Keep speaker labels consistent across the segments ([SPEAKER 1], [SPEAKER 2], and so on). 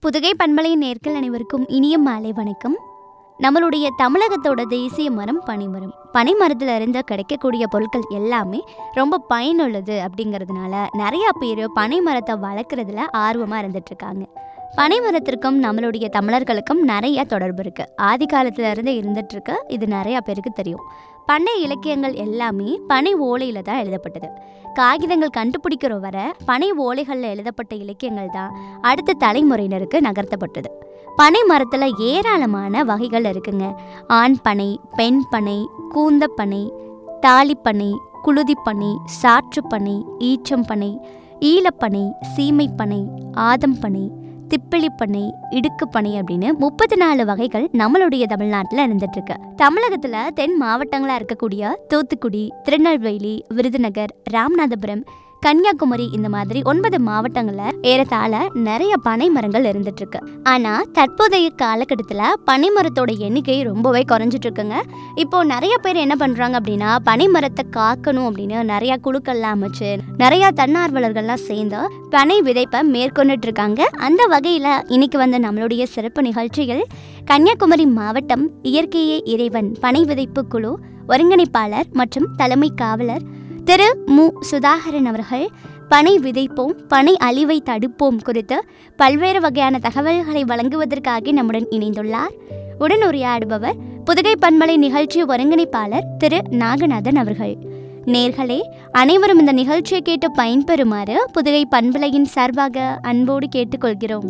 [SPEAKER 1] புதுகை பண்பலை நேர்கள் அனைவருக்கும் இனிய மாலை வணக்கம் நம்மளுடைய தமிழகத்தோட தேசிய மரம் பனைமரம் பனைமரத்துல இருந்து கிடைக்கக்கூடிய பொருட்கள் எல்லாமே ரொம்ப பயனுள்ளது அப்படிங்கிறதுனால நிறைய பேர் பனைமரத்தை வளர்க்குறதுல ஆர்வமாக இருந்துட்டு இருக்காங்க பனைமரத்திற்கும் நம்மளுடைய தமிழர்களுக்கும் நிறைய தொடர்பு இருக்கு ஆதி காலத்துல இருந்து இருந்துட்டு இருக்கு இது நிறைய பேருக்கு தெரியும் பண்டைய இலக்கியங்கள் எல்லாமே பனை ஓலையில தான் எழுதப்பட்டது காகிதங்கள் கண்டுபிடிக்கிற வர பனை ஓலைகளில் எழுதப்பட்ட இலக்கியங்கள் தான் அடுத்த தலைமுறையினருக்கு நகர்த்தப்பட்டது பனை மரத்தில் ஏராளமான வகைகள் இருக்குங்க ஆண் பனை பெண் பனை கூந்தப்பனை தாலிப்பனை குளுதிப்பனை சாற்றுப்பனை ஈச்சம்பனை ஈலப்பனை சீமைப்பனை ஆதம்பனை திப்பிலிப்பனை இடுக்குப்பனை அப்படின்னு முப்பத்தி நாலு வகைகள் நம்மளுடைய தமிழ்நாட்டில் இருந்துட்டு இருக்கு தமிழகத்துல தென் மாவட்டங்களா இருக்கக்கூடிய தூத்துக்குடி திருநெல்வேலி விருதுநகர் ராமநாதபுரம் கன்னியாகுமரி இந்த மாதிரி ஒன்பது மாவட்டங்கள்ல ஏறத்தாழ நிறைய பனை மரங்கள் இருந்துட்டு இருக்கு ஆனா தற்போதைய காலகட்டத்துல பனை மரத்தோட எண்ணிக்கை ரொம்பவே குறைஞ்சிட்டு இருக்குங்க இப்போ நிறைய பேர் என்ன பண்றாங்க அப்படின்னா பனை மரத்தை காக்கணும் அப்படின்னு நிறைய குழுக்கள்லாம் அமைச்சு நிறைய தன்னார்வலர்கள்லாம் சேர்ந்து பனை விதைப்பை மேற்கொண்டுட்டு இருக்காங்க அந்த வகையில இன்னைக்கு வந்த நம்மளுடைய சிறப்பு நிகழ்ச்சியில் கன்னியாகுமரி மாவட்டம் இயற்கையே இறைவன் பனை விதைப்பு குழு ஒருங்கிணைப்பாளர் மற்றும் தலைமை காவலர் திரு மு சுதாகரன் அவர்கள் பனை விதைப்போம் பனை அழிவை தடுப்போம் குறித்து பல்வேறு வகையான தகவல்களை வழங்குவதற்காக நம்முடன் இணைந்துள்ளார் உடன் உரையாடுபவர் புதுகை பண்பலை நிகழ்ச்சி ஒருங்கிணைப்பாளர் திரு நாகநாதன் அவர்கள் நேர்களே அனைவரும் இந்த நிகழ்ச்சியை கேட்டு பயன்பெறுமாறு புதுகை பண்பலையின் சார்பாக அன்போடு கேட்டுக்கொள்கிறோம்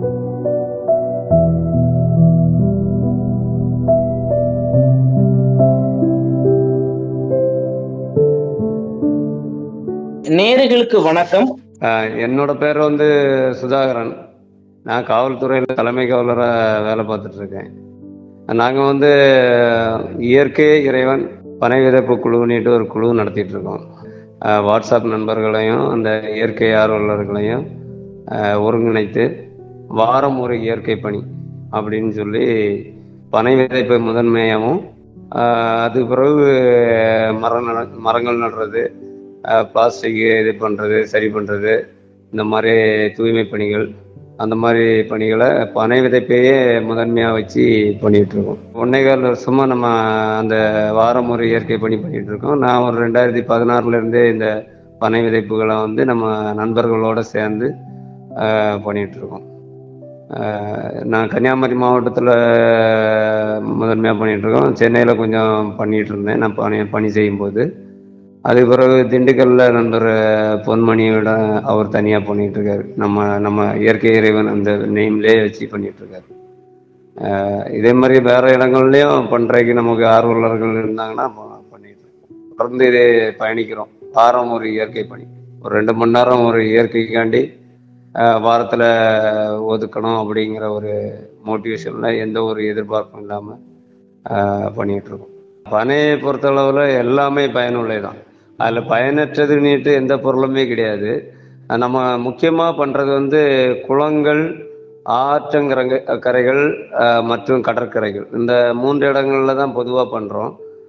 [SPEAKER 2] நேர்களுக்கு வணக்கம்
[SPEAKER 3] ஆஹ் என்னோட பேர் வந்து சுதாகரன் நான் காவல்துறையில் தலைமை காவலராக வேலை பார்த்துட்டு இருக்கேன் நாங்கள் வந்து இயற்கை இறைவன் பனை விதைப்பு குழுன்னுட்டு ஒரு குழு நடத்திட்டு இருக்கோம் ஆஹ் வாட்ஸ்அப் நண்பர்களையும் அந்த இயற்கை ஆர்வலர்களையும் ஆஹ் ஒருங்கிணைத்து வாரம் ஒரு இயற்கை பணி அப்படின்னு சொல்லி பனை விதைப்பு முதன்மையாகவும் ஆஹ் அது பிறகு மரம் நட மரங்கள் நடுறது பிளாஸ்டிக் இது பண்ணுறது சரி பண்ணுறது இந்த மாதிரி தூய்மை பணிகள் அந்த மாதிரி பணிகளை பனை விதைப்பையே முதன்மையாக வச்சு பண்ணிகிட்டு இருக்கோம் ஒன்னே கால் வருஷமாக நம்ம அந்த வாரம் ஒரு இயற்கை பணி பண்ணிகிட்டு இருக்கோம் நான் ஒரு ரெண்டாயிரத்தி பதினாறுலேருந்தே இந்த பனை விதைப்புகளை வந்து நம்ம நண்பர்களோடு சேர்ந்து ஆஹ், பண்ணிட்டு இருக்கோம் ஆஹ், நான் கன்னியாகுமரி மாவட்டத்தில் முதன்மையாக பண்ணிகிட்டு இருக்கோம் சென்னையில் கொஞ்சம் பண்ணிகிட்டு இருந்தேன் நான் பணி பணி செய்யும்போது அதுக்கு பிறகு திண்டுக்கல்ல நண்பர் பொன்மணியோட அவர் தனியாக பண்ணிட்டு இருக்காரு நம்ம நம்ம இயற்கை இறைவன் அந்த நேம்லேயே வச்சு பண்ணிட்டு இருக்காரு ஆஹ் இதே மாதிரி வேற இடங்கள்லயும் பண்றதுக்கு நமக்கு ஆர்வலர்கள் இருந்தாங்கன்னா ப- பண்ணிட்டு இருக்கோம் தொடர்ந்து இதே பயணிக்கிறோம் வாரம் ஒரு இயற்கை பணி ஒரு ரெண்டு மணி நேரம் ஒரு இயற்கைக்காண்டி ஆஹ் வாரத்துல ஒதுக்கணும் அப்படிங்கிற ஒரு மோட்டிவேஷன்ல எந்த ஒரு எதிர்பார்ப்பும் இல்லாம ஆஹ் பண்ணிட்டு இருக்கோம் பனையை பொறுத்தளவில் எல்லாமே பயனுள்ளதுதான் அதில் பயனற்றதுன்னுட்டு எந்த பொருளுமே கிடையாது அஹ் நம்ம முக்கியமாக பண்ணுறது வந்து குளங்கள் ஆற்றங்கரங்க கரைகள் அஹ் மற்றும் கடற்கரைகள் இந்த மூன்று இடங்கள்ல தான் பொதுவாக பண்ணுறோம்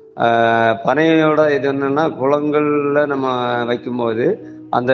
[SPEAKER 3] பனையோட இது என்னன்னா குளங்கள்ல நம்ம வைக்கும்போது அந்த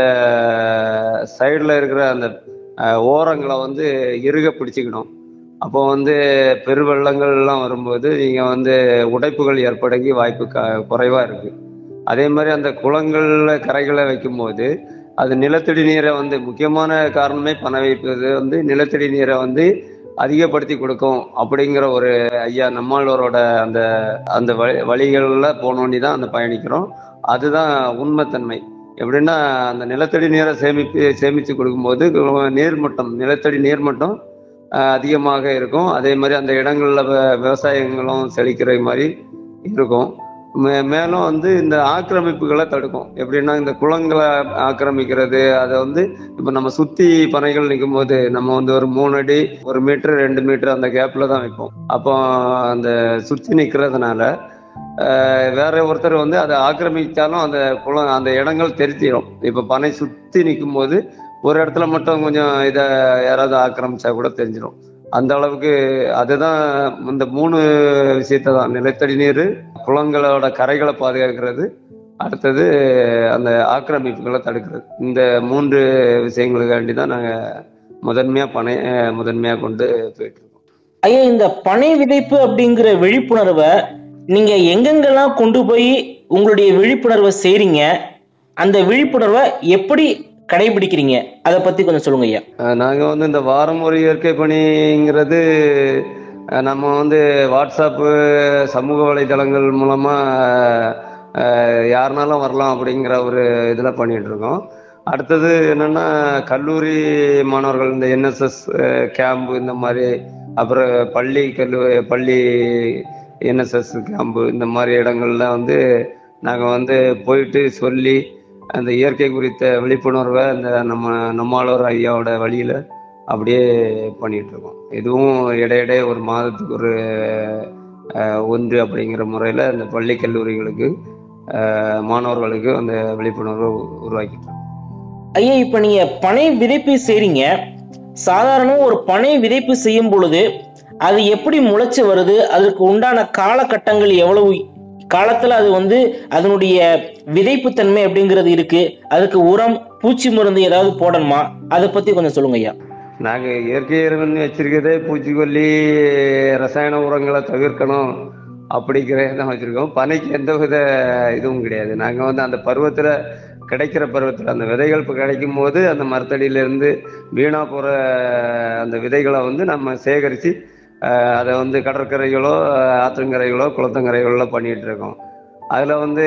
[SPEAKER 3] சைடில் இருக்கிற அந்த அஹ், ஓரங்களை வந்து இறுக பிடிச்சிக்கணும் அப்போ வந்து பெருவெள்ளங்கள்லாம் வரும்போது நீங்கள் வந்து உடைப்புகள் ஏற்படக்கி வாய்ப்பு க குறைவாக இருக்குது அதே மாதிரி அந்த குளங்களில் கரைகளை வைக்கும்போது அது நிலத்தடி நீரை வந்து முக்கியமான காரணமே பண வைப்பது வந்து நிலத்தடி நீரை வந்து அதிகப்படுத்தி கொடுக்கும் அப்படிங்கிற ஒரு ஐயா நம்மாழ்வாரோட அந்த அந்த வழி வழிகளில் போனோண்டி தான் அந்த பயணிக்கிறோம் அதுதான் உண்மைத்தன்மை எப்படின்னா அந்த நிலத்தடி நீரை சேமிப்பு சேமித்து கொடுக்கும்போது நீர்மட்டம் நிலத்தடி நீர்மட்டம் ஆஹ் அதிகமாக இருக்கும் அதே மாதிரி அந்த இடங்கள்ல வ- விவசாயங்களும் செழிக்கிற மாதிரி இருக்கும் மே- மேலும் வந்து இந்த ஆக்கிரமிப்புகளை தடுக்கும் எப்படின்னா இந்த குளங்களை ஆக்கிரமிக்கிறது அதை வந்து இப்போ நம்ம சுத்தி பனைகள் நிற்கும் போது நம்ம வந்து ஒரு மூணு அடி ஒரு மீட்டர் ரெண்டு மீட்டர் அந்த கேப்ல தான் வைப்போம் அப்போ அந்த சுத்தி நிற்கிறதுனால ஆஹ் வேற ஒருத்தர் வந்து அதை ஆக்கிரமிச்சாலும் அந்த குளம் அந்த இடங்கள் தெரித்திடும் இப்போ பனை சுத்தி நிற்கும் போது ஒரு இடத்துல மட்டும் கொஞ்சம் இதை யாராவது ஆக்கிரமிச்சா கூட தெரிஞ்சிடும் அந்த அளவுக்கு அதுதான் இந்த மூணு விஷயத்தை தான் நிலத்தடி நீர் குளங்களோட கரைகளை பாதுகாக்கிறது அடுத்தது அந்த ஆக்கிரமிப்புகளை தடுக்கிறது இந்த மூன்று விஷயங்களுக்காண்டி தான் நாங்கள் முதன்மையா பனை அஹ், முதன்மையா கொண்டு போயிட்டு இருக்கோம்
[SPEAKER 2] ஐயா இந்த பனை விதைப்பு அப்படிங்கிற விழிப்புணர்வை நீங்க எங்கெங்கெல்லாம் கொண்டு போய் உங்களுடைய விழிப்புணர்வை செய்றீங்க அந்த விழிப்புணர்வை எப்படி கடைபிடிக்கிறீங்க அதை பத்தி கொஞ்சம் சொல்லுங்க ஐயா
[SPEAKER 3] அஹ் நாங்க வந்து இந்த வாரம் ஒரு இயற்கை பணிங்கிறது அஹ் நம்ம வந்து வாட்ஸ்அப்பு சமூக வலைதளங்கள் மூலமா அஹ் யாருனாலும் வரலாம் அப்படிங்கிற ஒரு இதுல பண்ணிட்டு இருக்கோம் அடுத்தது என்னன்னா கல்லூரி மாணவர்கள் இந்த என்எஸ்எஸ் கேம்ப் இந்த மாதிரி அப்புறம் பள்ளி கல்லூரி பள்ளி என்எஸ்எஸ் கேம்பு இந்த மாதிரி இடங்கள்ல வந்து நாங்க வந்து போயிட்டு சொல்லி அந்த இயற்கை குறித்த விழிப்புணர்வை அந்த நம்ம நம்மாளர் ஐயாவோட வழியில அப்படியே பண்ணிட்டு இருக்கோம் இதுவும் இடையிடையே ஒரு மாதத்துக்கு ஒரு அஹ், ஒன்று அப்படிங்கிற முறையில் இந்த பள்ளி கல்லூரிகளுக்கு அஹ், மாணவர்களுக்கு அந்த விழிப்புணர்வை உ- உருவாக்கிட்டு இருக்கோம்.
[SPEAKER 2] ஐயா இப்ப நீங்க பனை விதைப்பு செய்றீங்க சாதாரண ஒரு பனை விதைப்பு செய்யும் பொழுது அது எப்படி முளைச்சு வருது அதற்கு உண்டான காலகட்டங்கள் எவ்வளவு காலத்துல அது வந்து அதனுடைய விதைப்பு தன்மை அப்படிங்கிறது இருக்கு அதுக்கு உரம் பூச்சி மருந்து ஏதாவது போடணுமா அதை பத்தி கொஞ்சம் சொல்லுங்க ஐயா
[SPEAKER 3] நாங்க இயற்கை இறைவன் வச்சிருக்கிறதே பூச்சிக்கொல்லி ரசாயன உரங்களை தவிர்க்கணும் அப்படிங்கிறத தான் வச்சிருக்கோம் பனைக்கு எந்த வித இதுவும் கிடையாது நாங்க வந்து அந்த பருவத்துல கிடைக்கிற பருவத்துல அந்த விதைகள் இப்போ கிடைக்கும் போது அந்த மரத்தடியில இருந்து வீணா போற அந்த விதைகளை வந்து நம்ம சேகரிச்சு அஹ், அதை வந்து கடற்கரைகளோ அஹ், ஆற்றங்கரைகளோ குளத்தங்கரைகளோ பண்ணிட்டு இருக்கோம் அதுல வந்து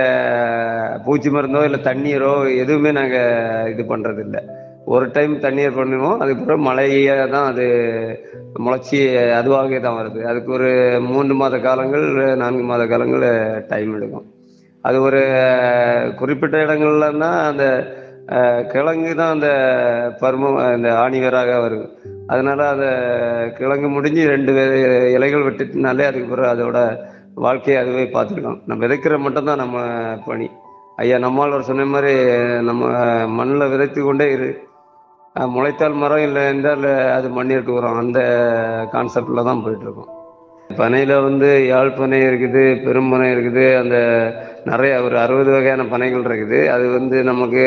[SPEAKER 3] அஹ், பூச்சி மருந்தோ இல்லை தண்ணீரோ எதுவுமே நாங்க இது பண்றது இல்ல ஒரு டைம் தண்ணீர் பண்ணுவோம் அதுக்கப்புறம் மழையே தான் அது முளைச்சி அதுவாகவே தான் வருது அதுக்கு ஒரு மூன்று மாத காலங்கள் நான்கு மாத காலங்கள் டைம் எடுக்கும் அது ஒரு அஹ், குறிப்பிட்ட இடங்கள்லன்னா அந்த அஹ், கிழங்கு தான் அந்த பருமம் அந்த ஆணிவேராக வருது அதனால அந்த கிழங்கு முடிஞ்சு ரெண்டு வே- இலைகள் வெட்டினாலே அதுக்கு பிறகு அதோட வாழ்க்கையை அதுவே பார்த்துக்கலாம் நம்ம விதைக்கிற மட்டும்தான் நம்ம பணி ஐயா நம்மால் சொன்ன மாதிரி நம்ம மண்ணில் விதைத்து கொண்டே இரு அஹ் முளைத்தால் மரம் இல்லை என்றால் அது மண்ணிற்கு வரும் அந்த கான்செப்டில் தான் போயிட்டு இருக்கோம் பனையில் வந்து யாழ் பனை இருக்குது பெரும்பனை இருக்குது அந்த நிறைய ஒரு அறுபது வகையான பனைகள் இருக்குது அது வந்து நமக்கு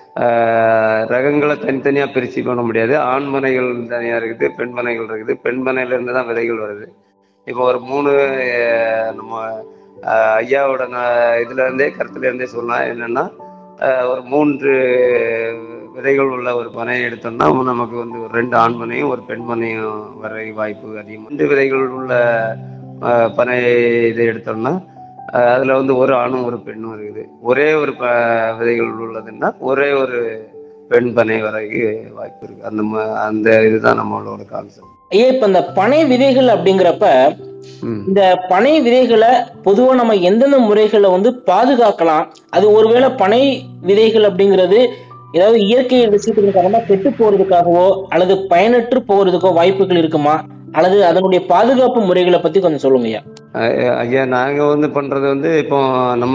[SPEAKER 3] ஆஹ், ரகங்களை தனித்தனியாக பிரித்து பண்ண முடியாது ஆண் பனைகள் தனியாக இருக்குது பெண் பனைகள் இருக்குது பெண் பனையிலேருந்து தான் விதைகள் வருது இப்போ ஒரு மூணு ஆஹ், நம்ம ஆஹ், ஐயாவோட ந- இதுல இருந்தே கருத்துல இருந்தே சொல்லலாம் என்னன்னா ஆஹ், ஒரு மூன்று விதைகள் உள்ள ஒரு பனையை எடுத்தோம்னா நமக்கு வந்து ஒரு ரெண்டு ஆண் பனையும் ஒரு பெண் பனையும் வர வாய்ப்பு அதிகம் ரெண்டு விதைகள் உள்ள ஆஹ், பனை இதை எடுத்தோம்னா ஆஹ், அதுல வந்து ஒரு ஆணும் ஒரு பெண்ணும் இருக்குது ஒரே ஒரு ப விதைகள் உள்ளதுன்னா ஒரே ஒரு பெண் பனை வரைக்கும் வாய்ப்பு இருக்கு அந்த ம- அந்த இதுதான் நம்மளோட கான்செப்ட்
[SPEAKER 2] ஐயா இப்ப இந்த பனை விதைகள் அப்படிங்கிறப்ப
[SPEAKER 3] ம்
[SPEAKER 2] இந்த பனை விதைகளை பொதுவா நம்ம எந்தெந்த முறைகளை வந்து பாதுகாக்கலாம் அது ஒருவேளை பனை விதைகள் அப்படிங்கிறது ஏதாவது இயற்கை விஷயத்துக்கு காரணமா கெட்டு போறதுக்காகவோ அல்லது பயனற்று போறதுக்கோ வாய்ப்புகள் இருக்குமா அல்லது அதனுடைய பாதுகாப்பு முறைகளை பத்தி கொஞ்சம் சொல்லுங்க ஐயா
[SPEAKER 3] ஐ- ஐயா நாங்க வந்து பண்றது வந்து இப்போ நம்ம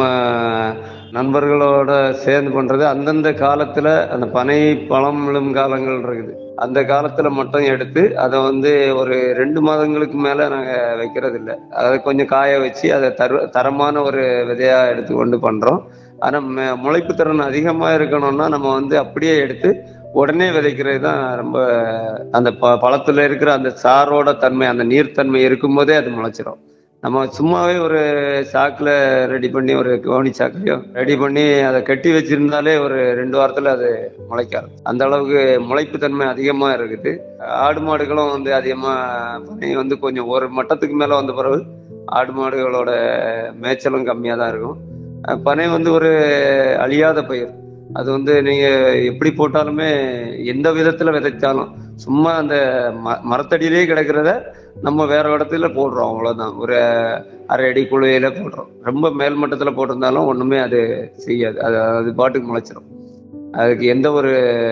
[SPEAKER 3] நண்பர்களோட சேர்ந்து பண்றது அந்தந்த காலத்துல அந்த பனை பழம் விழும் காலங்கள் இருக்குது அந்த காலத்துல மட்டும் எடுத்து அதை வந்து ஒரு ரெண்டு மாதங்களுக்கு மேல நாங்க வைக்கிறது இல்ல அதை கொஞ்சம் காய வச்சு அதை தரு தரமான ஒரு விதையா எடுத்துக்கொண்டு பண்றோம் ஆனா ம- முளைப்பு திறன் அதிகமா இருக்கணும்னா நம்ம வந்து அப்படியே எடுத்து உடனே விதைக்கிறது தான் ரொம்ப அந்த ப பழத்துல இருக்கிற அந்த சாரோட தன்மை அந்த நீர்த்தன்மை இருக்கும்போதே அது முளைச்சிரும் நம்ம சும்மாவே ஒரு சாக்குல ரெடி பண்ணி ஒரு கோணி சாக்குலையோ ரெடி பண்ணி அதை கட்டி வச்சிருந்தாலே ஒரு ரெண்டு வாரத்துல அது முளைக்காது அந்த அளவுக்கு முளைப்பு தன்மை அதிகமா இருக்குது ஆடு மாடுகளும் வந்து அதிகமா பனை வந்து கொஞ்சம் ஒரு மட்டத்துக்கு மேல வந்த பிறகு ஆடு மாடுகளோட மேய்ச்சலும் கம்மியா தான் இருக்கும் அஹ் பனை வந்து ஒரு அழியாத பயிர் அது வந்து நீங்க எப்படி போட்டாலுமே எந்த விதத்துல விதைச்சாலும் சும்மா அந்த ம மரத்தடியிலேயே கிடக்கிறத நம்ம வேற இடத்துல போடுறோம் அவ்வளவுதான் ஒரு அரை அடி குழுவையில போடுறோம் ரொம்ப மேல் மட்டத்துல போட்டிருந்தாலும் ஒண்ணுமே அது செய்யாது அது அது பாட்டுக்கு முளைச்சிரும் அதுக்கு எந்த ஒரு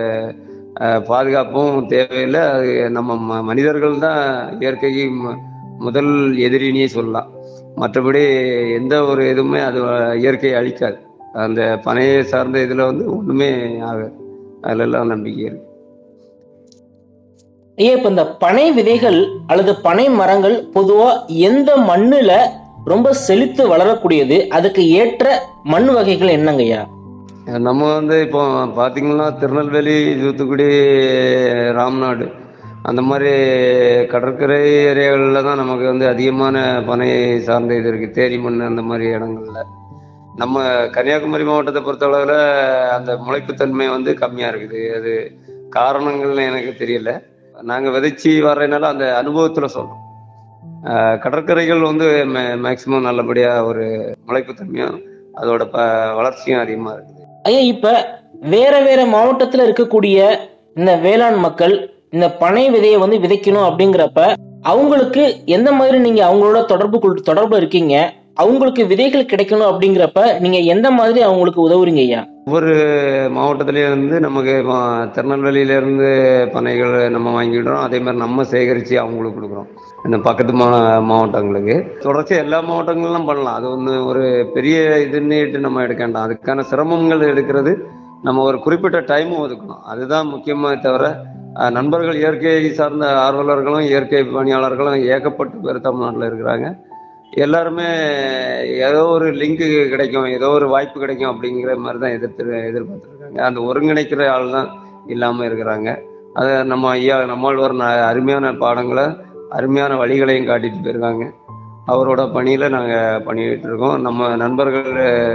[SPEAKER 3] அஹ், பாதுகாப்பும் தேவையில்லை அது நம்ம ம- மனிதர்கள் தான் இயற்கைக்கு மு- முதல் எதிரினே சொல்லலாம் மற்றபடி எந்த ஒரு இதுவுமே அது இயற்கையை அழிக்காது அந்த பனையை சார்ந்த இதுல வந்து ஒண்ணுமே ஆகாது அதுல எல்லாம் நம்பிக்கை இருக்கு
[SPEAKER 2] ஐயா இப்ப இந்த பனை விதைகள் அல்லது பனை மரங்கள் பொதுவா எந்த மண்ணுல ரொம்ப செழித்து வளரக்கூடியது அதுக்கு ஏற்ற மண் வகைகள் என்னங்க ஐயா
[SPEAKER 3] நம்ம வந்து இப்போ பார்த்தீங்கன்னா திருநெல்வேலி தூத்துக்குடி ராம்நாடு அந்த மாதிரி கடற்கரை ஏரியாகளில் தான் நமக்கு வந்து அதிகமான பனை சார்ந்த இது இருக்குது தேரி மண் அந்த மாதிரி இடங்கள்ல நம்ம கன்னியாகுமரி மாவட்டத்தை பொறுத்தளவில் அந்த முளைப்புத்தன்மை வந்து கம்மியாக இருக்குது அது காரணங்கள்னு எனக்கு தெரியல நாங்கள் விதைச்சி வர்றதுனால அந்த அனுபவத்தில் சொல்கிறோம் கடற்கரைகள் வந்து மேக்சிமம் நல்லபடியாக ஒரு முளைப்புத்தன்மையும் அதோட ப வளர்ச்சியும் அதிகமாக இருக்குது
[SPEAKER 2] ஐயா இப்ப வேற வேற மாவட்டத்துல இருக்கக்கூடிய இந்த வேளாண் மக்கள் இந்த பனை விதையை வந்து விதைக்கணும் அப்படிங்கிறப்ப அவங்களுக்கு எந்த மாதிரி நீங்க அவங்களோட தொடர்பு கொள்- தொடர்புல இருக்கீங்க அவங்களுக்கு விதைகள் கிடைக்கணும் அப்படிங்கிறப்ப நீங்க எந்த மாதிரி அவங்களுக்கு உதவுறீங்க ஐயா
[SPEAKER 3] ஒவ்வொரு மாவட்டத்திலேயே இருந்து நமக்கு இப்போ திருநெல்வேலியில இருந்து பனைகள் நம்ம வாங்கிடுறோம் அதே மாதிரி நம்ம சேகரித்து அவங்களுக்கு கொடுக்குறோம் இந்த பக்கத்து மா மாவட்டங்களுக்கு தொடர்ச்சி எல்லா மாவட்டங்களிலும் பண்ணலாம் அது வந்து ஒரு பெரிய இதுன்னுட்டு நம்ம எடுக்க வேண்டாம் அதுக்கான சிரமங்கள் எடுக்கிறது நம்ம ஒரு குறிப்பிட்ட டைம் ஒதுக்கணும் அதுதான் முக்கியமாக தவிர அஹ், நண்பர்கள் இயற்கை சார்ந்த ஆர்வலர்களும் இயற்கை பணியாளர்களும் ஏகப்பட்டு பேர் தமிழ்நாட்டில் இருக்கிறாங்க எல்லாருமே ஏதோ ஒரு லிங்க் கிடைக்கும் ஏதோ ஒரு வாய்ப்பு கிடைக்கும் அப்படிங்கிற மாதிரி தான் எதிர்த்து எதிர்பார்த்துருக்காங்க அந்த ஒருங்கிணைக்கிற ஆள் தான் இல்லாமல் இருக்கிறாங்க அதை நம்ம ஐயா நம்மாழ்வார் ந- அருமையான பாடங்களை அருமையான வழிகளையும் காட்டிட்டு போயிருக்காங்க அவரோட பணியில் நாங்கள் பண்ணிட்டு இருக்கோம் நம்ம நண்பர்கள்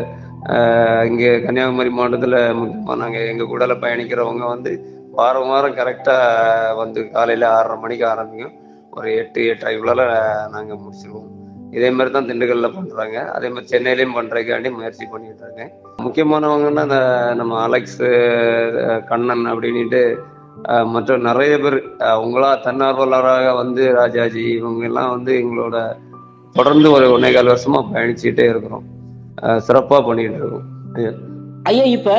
[SPEAKER 3] அஹ், இங்கே கன்னியாகுமரி மாவட்டத்தில் முக்கியமாக நாங்கள் எங்கள் கூடல பயணிக்கிறவங்க வந்து வாரம் வாரம் கரெக்டாக வந்து காலையில் ஆறரை மணிக்கு ஆரம்பிக்கும் ஒரு எட்டு எட்டரைக்குள்ளால நாங்கள் முடிச்சிருவோம் இதே மாதிரி தான் திண்டுக்கல்ல பண்றாங்க அதே மாதிரி சென்னையிலயும் பண்றதுக்காண்டி முயற்சி பண்ணிட்டு இருக்கேன் முக்கியமானவங்கன்னா இந்த நம்ம அலெக்ஸ் அஹ், கண்ணன் அப்படின்ட்டு அஹ், மற்ற நிறைய பேர் அவங்களா தன்னார்வலராக வந்து ராஜாஜி இவங்க எல்லாம் வந்து எங்களோட தொடர்ந்து ஒரு ஒன்னே கால் வருஷமா பயணிச்சுட்டே இருக்கிறோம் அஹ், சிறப்பா பண்ணிட்டு இருக்கோம் ஐயா.
[SPEAKER 2] ஐயா இப்ப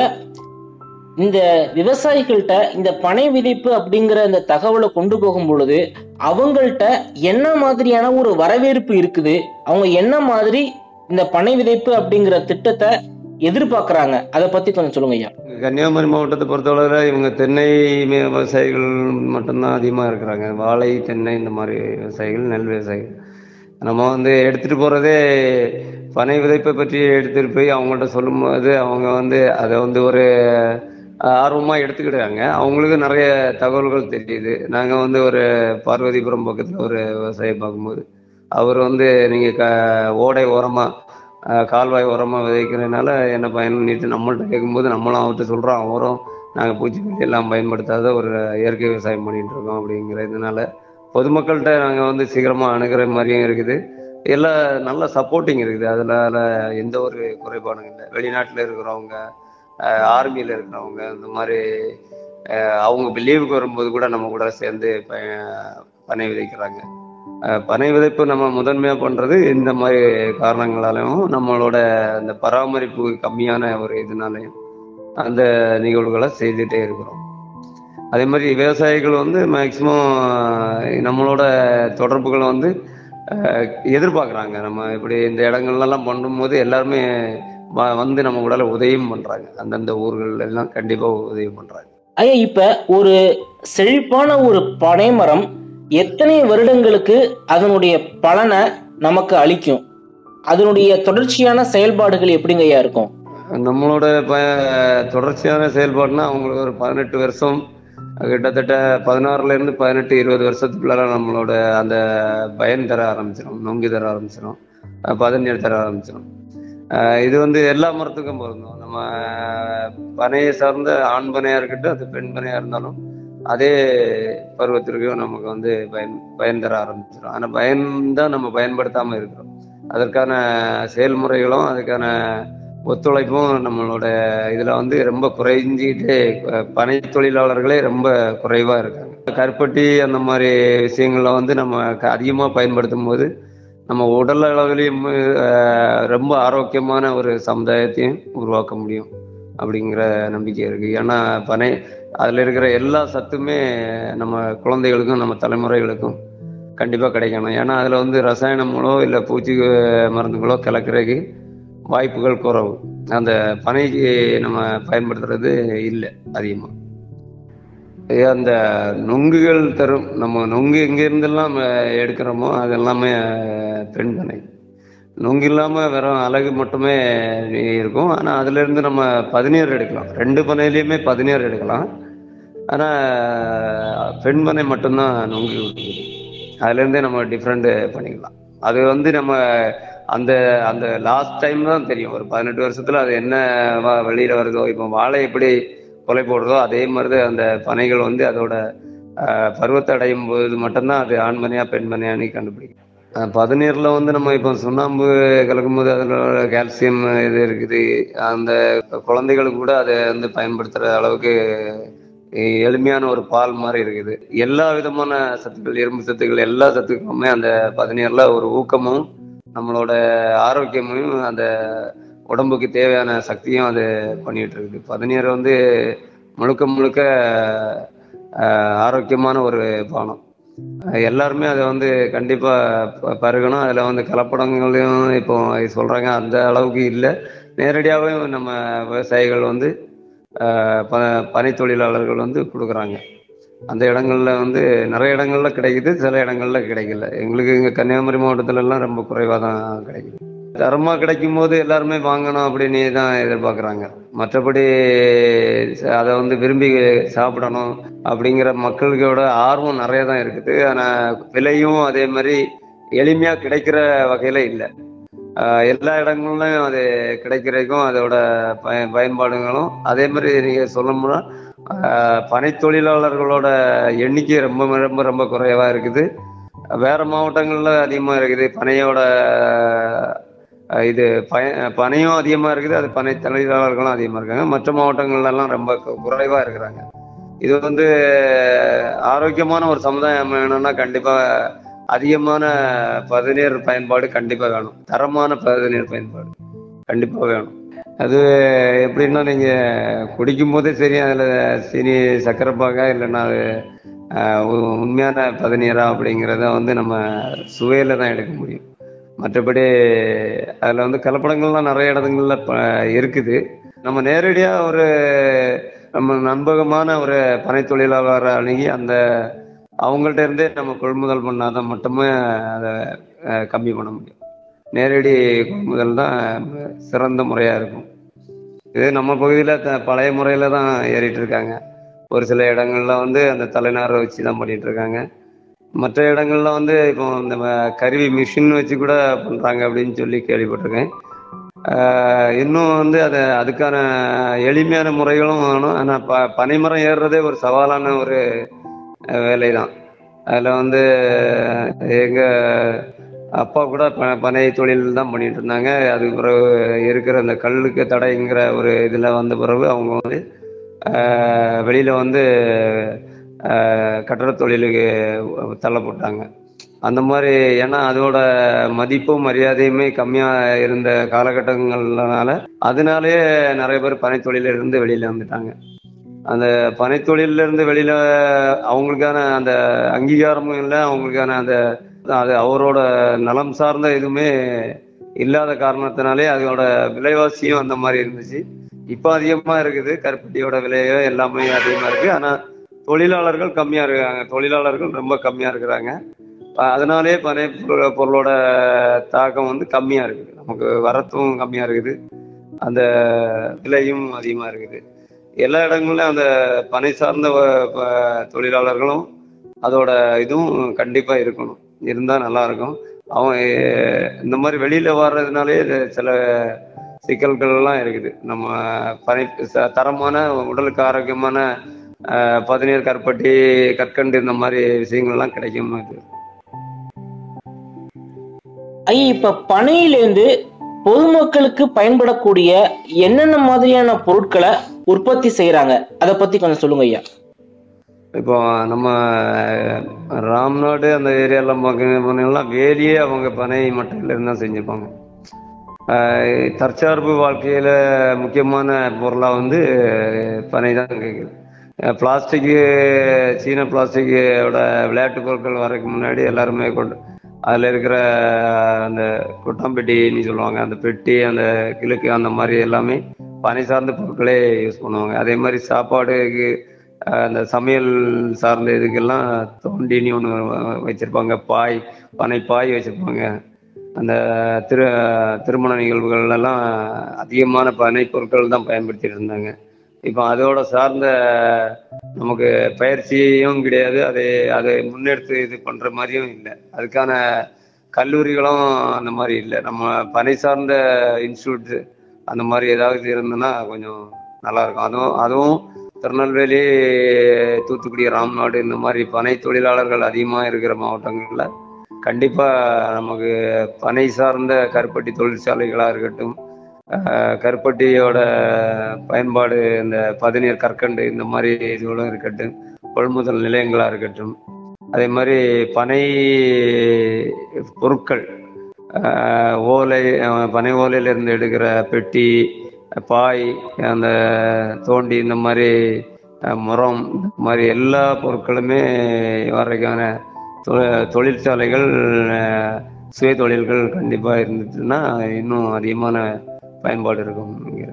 [SPEAKER 2] இந்த விவசாயிகள்கிட்ட இந்த பனை விதைப்பு அப்படிங்கிற இந்த தகவலை கொண்டு போகும் பொழுது அவங்கள்ட்ட என்ன மாதிரியான ஒரு வரவேற்பு இருக்குது அவங்க என்ன மாதிரி இந்த பனை விதைப்பு அப்படிங்கிற திட்டத்தை எதிர்பார்க்கறாங்க அதை பத்தி கொஞ்சம் சொல்லுங்க ஐயா
[SPEAKER 3] கன்னியாகுமரி மாவட்டத்தை பொறுத்தளவில் இவங்க தென்னை மே- விவசாயிகள் மட்டும்தான் அதிகமாக இருக்கிறாங்க வாழை தென்னை இந்த மாதிரி விவசாயிகள் நெல் விவசாயிகள் நம்ம வந்து எடுத்துட்டு போறதே பனை விதைப்பை பற்றி எடுத்துட்டு போய் அவங்கள்ட்ட சொல்லும்போது அவங்க வந்து அதை வந்து ஒரு ஆர்வமா எடுத்துக்கிட்டாங்க அவங்களுக்கு நிறைய தகவல்கள் தெரியுது நாங்க வந்து ஒரு பார்வதிபுரம் பக்கத்துல ஒரு விவசாயி பார்க்கும்போது அவர் வந்து நீங்க க ஓடை ஓரமா அஹ், கால்வாய் ஓரமா விதைக்கிறதுனால என்ன பயன்னிட்டு நம்மள்ட்ட கேட்கும்போது நம்மளும் அவர்கிட்ட சொல்றோம் அவரும் நாங்க பூச்சிக்கொல்லி எல்லாம் பயன்படுத்தாத ஒரு இயற்கை விவசாயம் பண்ணிட்டு இருக்கோம் அப்படிங்கிறதுனால பொதுமக்கள்கிட்ட நாங்க வந்து சீக்கிரமா அணுகிற மாதிரியும் இருக்குது எல்லாம் நல்ல சப்போர்ட்டிங் இருக்குது அதனால எந்த ஒரு குறைபாடும் இல்லை வெளிநாட்டுல இருக்கிறவங்க ஆர்மியில் இருக்கிறவங்க இந்த மாதிரி அஹ், அவங்க லீவுக்கு வரும்போது கூட நம்ம கூட சேர்ந்து ப- பனை விதைக்கிறாங்க அஹ், பனை விதைப்பு நம்ம முதன்மையா பண்றது இந்த மாதிரி காரணங்களாலையும் நம்மளோட அந்த பராமரிப்பு கம்மியான ஒரு இதனாலையும் அந்த நிகழ்வுகளை செய்துட்டே இருக்கிறோம் அதே மாதிரி விவசாயிகள் வந்து மேக்சிமம் நம்மளோட தொடர்புகளை வந்து அஹ், எதிர்பார்க்குறாங்க நம்ம இப்படி இந்த இடங்கள்லாம் பண்ணும்போது எல்லாருமே வ- வந்து நம்ம உடல உதவியும் பண்றாங்க அந்தந்த ஊர்கள் எல்லாம் கண்டிப்பா உதவி பண்றாங்க
[SPEAKER 2] ஐயா இப்ப ஒரு செழிப்பான ஒரு பனை மரம் எத்தனை வருடங்களுக்கு அதனுடைய பலனை நமக்கு அளிக்கும் அதனுடைய தொடர்ச்சியான செயல்பாடுகள் எப்படிங்க ஐயா இருக்கும்
[SPEAKER 3] நம்மளோட ப தொடர்ச்சியான செயல்பாடுனா அவங்களுக்கு ஒரு பதினெட்டு வருஷம் கிட்டத்தட்ட பதினாறுல இருந்து பதினெட்டு இருபது வருஷத்துக்குள்ளார நம்மளோட அந்த பயன் தர ஆரம்பிச்சிடும் நொங்கு தர ஆரம்பிச்சிடும் பதநீர் தர ஆரம்பிச்சிடும் அஹ் இது வந்து எல்லா மரத்துக்கும் பொருந்தும் நம்ம பனையை சார்ந்த ஆண் பனையா இருக்கட்டும் அது பெண் பனையா இருந்தாலும் அதே பருவத்திற்கும் நமக்கு வந்து பயன் பயன் தர ஆரம்பிச்சிடும் ஆனா பயன் தான் நம்ம பயன்படுத்தாம இருக்கிறோம் அதற்கான செயல்முறைகளும் அதுக்கான ஒத்துழைப்பும் நம்மளோட இதுல வந்து ரொம்ப குறைஞ்சிக்கிட்டே அஹ், பனை தொழிலாளர்களே ரொம்ப குறைவா இருக்காங்க கருப்பட்டி அந்த மாதிரி விஷயங்கள்ல வந்து நம்ம க- அதிகமா பயன்படுத்தும் போது நம்ம உடல் அளவிலையும் அஹ், ரொம்ப ஆரோக்கியமான ஒரு சமுதாயத்தையும் உருவாக்க முடியும் அப்படிங்கிற நம்பிக்கை இருக்கு ஏன்னா பனை அதுல இருக்கிற எல்லா சத்துமே நம்ம குழந்தைகளுக்கும் நம்ம தலைமுறைகளுக்கும் கண்டிப்பா கிடைக்கணும் ஏன்னா அதுல வந்து ரசாயனங்களோ இல்ல பூச்சி அஹ், மருந்துகளோ கலக்கிறதுக்கு வாய்ப்புகள் குறைவு அந்த பனைக்கு நம்ம பயன்படுத்துறது இல்லை அதிகமா ஏ, அந்த நொங்குகள் தரும் நம்ம நொங்கு எங்க இருந்தெல்லாம் நம்ம எடுக்கிறோமோ அது எல்லாமே அஹ், பெண் பனை நுங்கு இல்லாம வெறும் அழகு மட்டுமே இருக்கும் ஆனா அதுல இருந்து நம்ம பதினேறு எடுக்கலாம் ரெண்டு பனையிலயுமே பதினேறு எடுக்கலாம் ஆனா பெண் பனை மட்டும்தான் நுங்கு கொடுக்குது. அதுல இருந்தே நம்ம டிஃப்ரெண்ட் பண்ணிக்கலாம் அது வந்து நம்ம அந்த அந்த லாஸ்ட் டைம் தான் தெரியும் ஒரு பதினெட்டு வருஷத்துல அது என்ன வ- வெளியில வருதோ இப்போ வாழை எப்படி கொலை போடுறதோ அதே மாதிரிதான் அந்த பனைகள் வந்து அதோட ஆஹ், பருவத்தை அடையும் போது மட்டும்தான் அது ஆண் பனையா பெண் பனையான்னு கண்டுபிடிக்கும் அஹ், பதநீர்ல வந்து நம்ம இப்போ சுண்ணாம்பு கலக்கும் போது அதில் கால்சியம் இது இருக்குது அந்த குழந்தைகளுக்கு கூட அதை வந்து பயன்படுத்துற அளவுக்கு எளிமையான ஒரு பால் மாதிரி இருக்குது எல்லா விதமான சத்துக்கள் இரும்பு சத்துக்கள் எல்லா சத்துக்களுமே அந்த பதநீர்ல ஒரு ஊக்கமும் நம்மளோட ஆரோக்கியமும் அந்த உடம்புக்கு தேவையான சக்தியும் அது பண்ணிட்டு இருக்குது பதநீர் வந்து முழுக்க முழுக்க ஆஹ், ஆரோக்கியமான ஒரு பானம் அஹ் எல்லாருமே அதை வந்து கண்டிப்பா ப- பருகணும் அதுல வந்து கலப்படங்களையும் இப்போ சொல்றாங்க அந்த அளவுக்கு இல்லை நேரடியாகவே நம்ம விவசாயிகள் வந்து ஆஹ் ப- பனை தொழிலாளர்கள் வந்து கொடுக்குறாங்க அந்த இடங்கள்ல வந்து நிறைய இடங்கள்ல கிடைக்குது சில இடங்கள்ல கிடைக்கல எங்களுக்கு இங்க கன்னியாகுமரி மாவட்டத்துல எல்லாம் ரொம்ப குறைவா தான் கிடைக்குது தரமா கிடைக்கும் போது எல்லாருமே வாங்கணும் அப்படின்னு தான் எதிர்பார்க்கறாங்க மற்றபடி ச- அதை வந்து விரும்பி சாப்பிடணும் அப்படிங்கிற மக்களுக்கோட ஆர்வம் நிறைய தான் இருக்குது ஆனா விலையும் அதே மாதிரி எளிமையா கிடைக்கிற வகையில இல்லை ஆஹ் எல்லா இடங்கள்லயும் அது கிடைக்கிறதுக்கும் அதோட பய பயன்பாடுகளும் அதே மாதிரி நீங்க சொல்லணும்னா ஆஹ் பனை தொழிலாளர்களோட எண்ணிக்கை ரொம்ப ரொம்ப ரொம்ப குறைவா இருக்குது வேற மாவட்டங்கள்ல அதிகமா இருக்குது பனையோட ஆஹ் இது பய பனையும் அதிகமா இருக்குது அது பனை தொழிலாளர்களும் அதிகமா இருக்காங்க மற்ற மாவட்டங்கள்ல எல்லாம் ரொம்ப கு- குறைவா இருக்கிறாங்க இது வந்து ஆரோக்கியமான ஒரு சமுதாயம் வேணும்னா கண்டிப்பா அதிகமான பதநீர் பயன்பாடு கண்டிப்பா வேணும் தரமான பதநீர் பயன்பாடு கண்டிப்பா வேணும் அது எப்படின்னா நீங்க குடிக்கும் போதே சரி அதுல சீனி சர்க்கரை பாகா இல்லைன்னா அது ஆஹ், உ- உண்மையான பதநீரா அப்படிங்கிறத வந்து நம்ம சுவையில தான் எடுக்க முடியும் மற்றபடி அதுல வந்து கலப்படங்கள்லாம் நிறைய இடங்கள்ல ப- இருக்குது நம்ம நேரடியா ஒரு நம்ம நண்பகமான ஒரு பனை தொழிலாளரை அணுகி அந்த அவங்கள்ட்ட இருந்தே நம்ம கொள்முதல் பண்ணாதான் மட்டுமே அதை அஹ், கம்மி பண்ண முடியும் நேரடி கொள்முதல் தான் சிறந்த முறையா இருக்கும் இது நம்ம பகுதியில த- பழைய முறையில தான் ஏறிட்டு இருக்காங்க ஒரு சில இடங்கள்ல வந்து அந்த தலைநாரை வச்சு தான் பண்ணிட்டு இருக்காங்க மற்ற இடங்கள்ல வந்து இப்போ இந்த ம- கருவி மிஷின் வச்சு கூட பண்றாங்க அப்படின்னு சொல்லி கேள்விப்பட்டிருக்கேன் ஆஹ் இன்னும் வந்து அது அதுக்கான எளிமையான முறைகளும் வேணும் ஆனா ப பனைமரம் ஏறுறதே ஒரு சவாலான ஒரு வேலை தான் அதுல வந்து எங்க அப்பா கூட ப- பனை தொழில் தான் பண்ணிட்டு இருந்தாங்க அதுக்கு பிறகு இருக்கிற அந்த கல்லுக்கு தடைங்கிற ஒரு இதுல வந்த பிறகு அவங்க வந்து ஆஹ் வெளியில வந்து ஆஹ் கட்டட தொழிலுக்கு தள்ளப்பட்டாங்க அந்த மாதிரி ஏன்னா அதோட மதிப்பும் மரியாதையுமே கம்மியா இருந்த காலகட்டங்கள்னால அதனாலேயே நிறைய பேர் பனைத்தொழில இருந்து வெளியில வந்துட்டாங்க அந்த பனைத்தொழில இருந்து வெளியில அவங்களுக்கான அந்த அங்கீகாரமும் இல்லை அவங்களுக்கான அந்த அது அவரோட நலம் சார்ந்த எதுவுமே இல்லாத காரணத்தினாலே அதோட விலைவாசியும் அந்த மாதிரி இருந்துச்சு இப்போ அதிகமா இருக்குது கருப்பட்டியோட விலையோ எல்லாமே அதிகமா இருக்கு ஆனா தொழிலாளர்கள் கம்மியா இருக்காங்க தொழிலாளர்கள் ரொம்ப கம்மியா இருக்கிறாங்க அஹ் அதனாலே பனை பொருள- பொருளோட தாக்கம் வந்து கம்மியா இருக்குது நமக்கு வரத்தும் கம்மியா இருக்குது அந்த விலையும் அதிகமா இருக்குது எல்லா இடங்கள்லயும் அந்த பனை சார்ந்த வ- ப- தொழிலாளர்களும் அதோட இதுவும் கண்டிப்பா இருக்கணும் இருந்தா நல்லா இருக்கும் அவன் எ- இந்த மாதிரி வெளியில வர்றதுனாலே இது சில சிக்கல்கள் எல்லாம் இருக்குது நம்ம பனை ச- தரமான உடலுக்கு ஆரோக்கியமான அஹ், பதநீர் கருப்பட்டி கற்கண்டு இந்த மாதிரி விஷயங்கள்லாம் கிடைக்க மாட்டேங்குது
[SPEAKER 2] ஐயா இப்ப பனையிலேருந்து பொதுமக்களுக்கு பயன்படக்கூடிய என்னென்ன மாதிரியான பொருட்களை உற்பத்தி செய்யறாங்க அதை பத்தி கொஞ்சம் சொல்லுங்க ஐயா
[SPEAKER 3] இப்போ நம்ம ராம்நாடு அந்த ஏரியாலாம் பார்த்தீங்கன்னா வேலியே அவங்க பனை மட்டையில இருந்து தான் செஞ்சுப்பாங்க ஆஹ் தற்சார்பு வாழ்க்கையில முக்கியமான பொருளா வந்து பனை தான் கேட்குது பிளாஸ்டிக்கு சீன பிளாஸ்டிக்கோட விளையாட்டு பொருட்கள் வரதுக்கு முன்னாடி எல்லாருமே கொண்டு அதில் இருக்கிற அந்த கொட்டாம்பெட்டின்னு சொல்லுவாங்க அந்த பெட்டி அந்த கிழக்கு அந்த மாதிரி எல்லாமே பனை சார்ந்த பொருட்களே யூஸ் பண்ணுவாங்க அதே மாதிரி சாப்பாடுக்கு அஹ், அந்த சமையல் சார்ந்த இதுக்கெல்லாம் தோண்டின்னு ஒன்று வச்சிருப்பாங்க பாய் பனை பாய் வச்சிருப்பாங்க அந்த திரு திருமண நிகழ்வுகள் எல்லாம் அதிகமான பனை பொருட்கள் தான் பயன்படுத்திட்டு இருந்தாங்க இப்போ அதோட சார்ந்த நமக்கு பயிற்சியும் கிடையாது அதை அதை முன்னெடுத்து இது பண்ற மாதிரியும் இல்லை அதுக்கான கல்லூரிகளும் அந்த மாதிரி இல்லை நம்ம பனை சார்ந்த இன்ஸ்டியூட் அந்த மாதிரி ஏதாவது இருந்ததுன்னா கொஞ்சம் நல்லா இருக்கும் அதுவும் அதுவும் திருநெல்வேலி தூத்துக்குடி ராம்நாடு இந்த மாதிரி பனை தொழிலாளர்கள் அதிகமாக இருக்கிற மாவட்டங்களில் கண்டிப்பாக நமக்கு பனை சார்ந்த கருப்பட்டி தொழிற்சாலைகளாக இருக்கட்டும் அஹ், கருப்பட்டியோட பயன்பாடு இந்த பதநீர் கற்கண்டு இந்த மாதிரி இதுகளும் இருக்கட்டும் கொள்முதல் நிலையங்களாக இருக்கட்டும் அதே மாதிரி பனை பொருட்கள் அஹ், ஓலை அஹ், பனை ஓலையிலிருந்து எடுக்கிற பெட்டி பாய் அந்த தோண்டி இந்த மாதிரி அஹ், முறம் இந்த மாதிரி எல்லா பொருட்களுமே வர்றதுக்கான தொ- தொழிற்சாலைகள் அஹ், சுய தொழில்கள் கண்டிப்பாக இருந்துச்சுன்னா இன்னும் அதிகமான பயன்பாடு இருக்கும் நினைக்கிறேன்.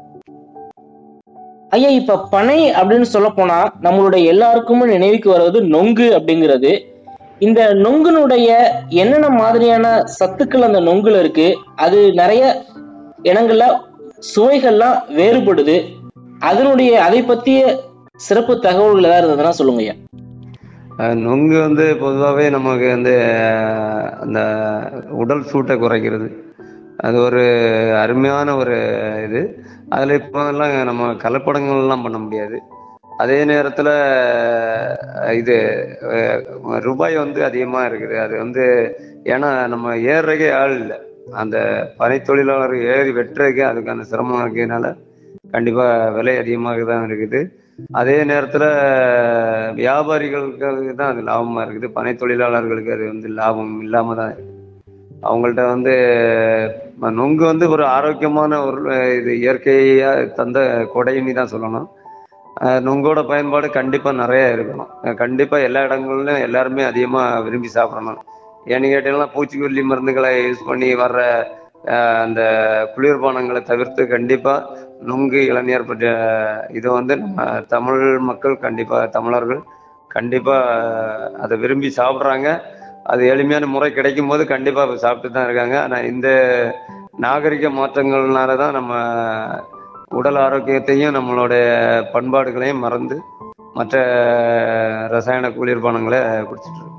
[SPEAKER 2] ஐயா இப்ப பனை அப்படின்னு சொல்ல போனா நம்மளுடைய எல்லாருக்குமே நினைவுக்கு வருவது நொங்கு அப்படிங்கிறது இந்த நொங்குனுடைய என்னென்ன மாதிரியான சத்துக்கள் அந்த நொங்குல இருக்கு அது நிறைய இடங்கள்ல சுவைகள்லாம் வேறுபடுது அதனுடைய அதை பத்திய சிறப்பு தகவல்கள் ஏதாவது இருந்ததுன்னா சொல்லுங்க ஐயா
[SPEAKER 3] அஹ், நொங்கு வந்து பொதுவாகவே நமக்கு வந்து அஹ், அந்த உடல் சூட்டை குறைக்கிறது அது ஒரு அருமையான ஒரு இது அதில் இப்போலாம் நம்ம கலப்படங்கள்லாம் பண்ண முடியாது அதே நேரத்தில் இது அஹ், ரூபாய் வந்து அதிகமாக இருக்குது அது வந்து ஏன்னா நம்ம ஏறுறதுக்கே ஆள் இல்லை அந்த பனை தொழிலாளர் ஏறி வெட்டுறதுக்கே அதுக்கான சிரமம் இருக்கிறதுனால கண்டிப்பாக விலை அதிகமாக தான் இருக்குது அதே நேரத்தில் வியாபாரிகளுக்கு தான் அது லாபமாக இருக்குது பனை தொழிலாளர்களுக்கு அது வந்து லாபம் இல்லாமல் தான் இருக்கு அவங்கள்ட்ட வந்து ம- நொங்கு வந்து ஒரு ஆரோக்கியமான ஒரு அஹ், இது இயற்கையாக தந்த கொடைன்னு தான் சொல்லணும் அஹ், நொங்கோட பயன்பாடு கண்டிப்பாக நிறைய இருக்கணும் அஹ், கண்டிப்பா எல்லா இடங்கள்லையும் எல்லாருமே அதிகமாக விரும்பி சாப்பிடணும் ஏன்னு கேட்டீங்கன்னா பூச்சிக்கொல்லி மருந்துகளை யூஸ் பண்ணி வர்ற அஹ், அந்த குளிர்பானங்களை தவிர்த்து கண்டிப்பா நுங்கு இளநீர் பற்றிய இதை வந்து நம்ம தமிழ் மக்கள் கண்டிப்பா தமிழர்கள் கண்டிப்பா அதை விரும்பி சாப்பிட்றாங்க அது எளிமையான முறை கிடைக்கும் போது கண்டிப்பா அதை சாப்பிட்டு தான் இருக்காங்க ஆனா இந்த நாகரிக மாற்றங்கள்னால தான் நம்ம உடல் ஆரோக்கியத்தையும் நம்மளுடைய பண்பாடுகளையும் மறந்து மற்ற ரசாயன குளிர்பானங்களை குடிச்சிட்டு இருக்கோம்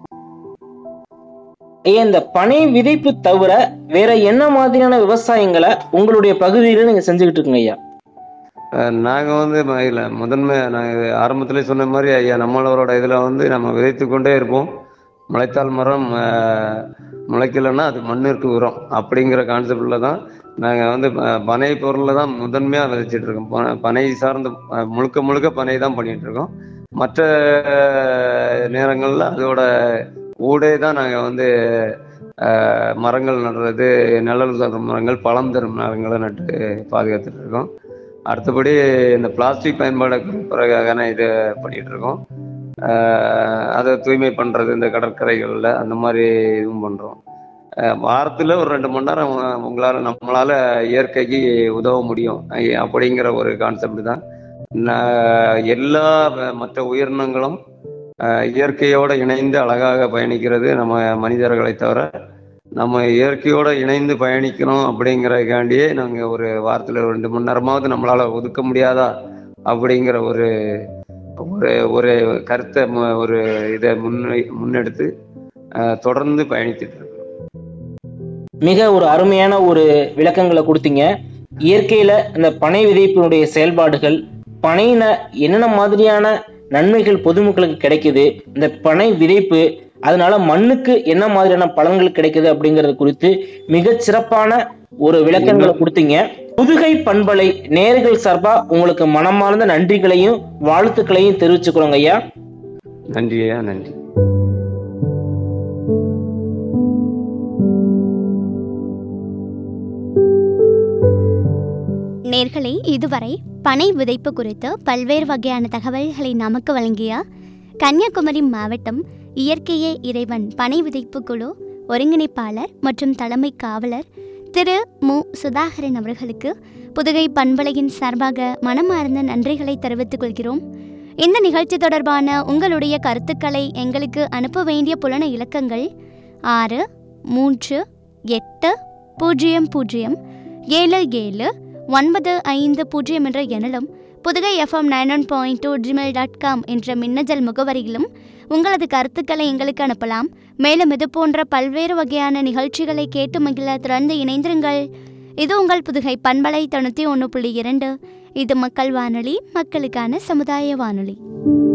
[SPEAKER 2] ஐயா இந்த பனை விதைப்பு தவிர வேற என்ன மாதிரியான விவசாயங்களை உங்களுடைய பகுதியில நீங்க செஞ்சுக்கிட்டு இருக்கீங்க ஐயா
[SPEAKER 3] அஹ் நாங்க வந்து ம- இல்ல முதன்மை நான் இது ஆரம்பத்திலே சொன்ன மாதிரி ஐயா நம்மளவரோட இதுல வந்து நம்ம விதைத்து கொண்டே இருப்போம் முளைத்தால் மரம் அஹ், முளைக்கலைன்னா அது மண்ணிற்கு உரம் அப்படிங்கிற கான்செப்ட்ல தான் நாங்க வந்து ப- பனை பொருள்ல தான் முதன்மையா விதைச்சிட்டு இருக்கோம் ப- பனை சார்ந்த அஹ், முழுக்க முழுக்க பனை தான் பண்ணிட்டு இருக்கோம் மற்ற அஹ், நேரங்கள்ல அதோட ஊடே தான் நாங்க வந்து அஹ், மரங்கள் நடுறது நிழல் தரும் மரங்கள் பழம் தரும் மரங்களை நட்டு பாதுகாத்துட்டு இருக்கோம் அடுத்தபடி இந்த பிளாஸ்டிக் பயன்பாடு பிறகான இது பண்ணிட்டு இருக்கோம் ஆஹ் அதை தூய்மை பண்றது இந்த கடற்கரைகள்ல அந்த மாதிரி இதுவும் பண்றோம் ஆஹ் வாரத்துல ஒரு ரெண்டு மணி நேரம் உங்களால நம்மளால இயற்கைக்கு உதவ முடியும் ஐ- அப்படிங்கிற ஒரு கான்செப்ட் தான் நா- எல்லா வ- மற்ற உயிரினங்களும் ஆஹ் இயற்கையோட இணைந்து அழகாக பயணிக்கிறது நம்ம மனிதர்களை தவிர நம்ம இயற்கையோட இணைந்து பயணிக்கணும் அப்படிங்கறதுக்காண்டியே நாங்க ஒரு வாரத்துல ரெண்டு மணி நேரமாவது நம்மளால ஒதுக்க முடியாதா அப்படிங்கிற ஒரு ஒரு ஒரு கருத்தை மு- ஒரு இதை முன்னை முன்னெடுத்து ஆஹ் தொடர்ந்து பயணித்துட்டு இருக்கோம்
[SPEAKER 2] மிக ஒரு அருமையான ஒரு விளக்கங்களை கொடுத்தீங்க இயற்கையில இந்த பனை விதைப்பினுடைய செயல்பாடுகள் பனையின என்னென்ன மாதிரியான நன்மைகள் பொதுமக்களுக்கு கிடைக்குது இந்த பனை விதைப்பு அதனால மண்ணுக்கு என்ன மாதிரியான பலன்கள் கிடைக்குது அப்படிங்கறது குறித்து மிகச் சிறப்பான ஒரு விளக்கங்களை கொடுத்தீங்க புதுகை பண்பலை நேர்கள் சார்பா உங்களுக்கு மனமார்ந்த நன்றிகளையும் வாழ்த்துக்களையும் தெரிவிச்சுக்கிறோங்க ஐயா
[SPEAKER 3] நன்றி ஐயா நன்றி
[SPEAKER 1] நேர்களே இதுவரை பனை விதைப்பு குறித்து பல்வேறு வகையான தகவல்களை நமக்கு வழங்கிய கன்னியாகுமரி மாவட்டம் இயற்கையே இறைவன் பனை விதைப்பு குழு ஒருங்கிணைப்பாளர் மற்றும் தலைமை காவலர் திரு மு சுதாகரன் அவர்களுக்கு புதுகை பண்பலையின் சார்பாக மனமார்ந்த நன்றிகளை தெரிவித்துக் கொள்கிறோம் இந்த நிகழ்ச்சி தொடர்பான உங்களுடைய கருத்துக்களை எங்களுக்கு அனுப்ப வேண்டிய புலன இலக்கங்கள் ஆறு மூன்று எட்டு பூஜ்ஜியம் பூஜ்ஜியம் ஏழு ஏழு ஒன்பது ஐந்து பூஜ்ஜியம் என்ற எண்ணிலும் Pudhugai FM nine one point two Gmail dot com என்ற மின்னஞ்சல் முகவரியிலும் உங்களது கருத்துக்களை எங்களுக்கு அனுப்பலாம் மேலும் இது போன்ற பல்வேறு வகையான நிகழ்ச்சிகளை கேட்டு மகிழ திறந்து இணைந்திருங்கள் இது உங்கள் புதுகை பண்பலை தொண்ணூற்றி ஒன்று புள்ளி இரண்டு இது மக்கள் வானொலி மக்களுக்கான சமுதாய வானொலி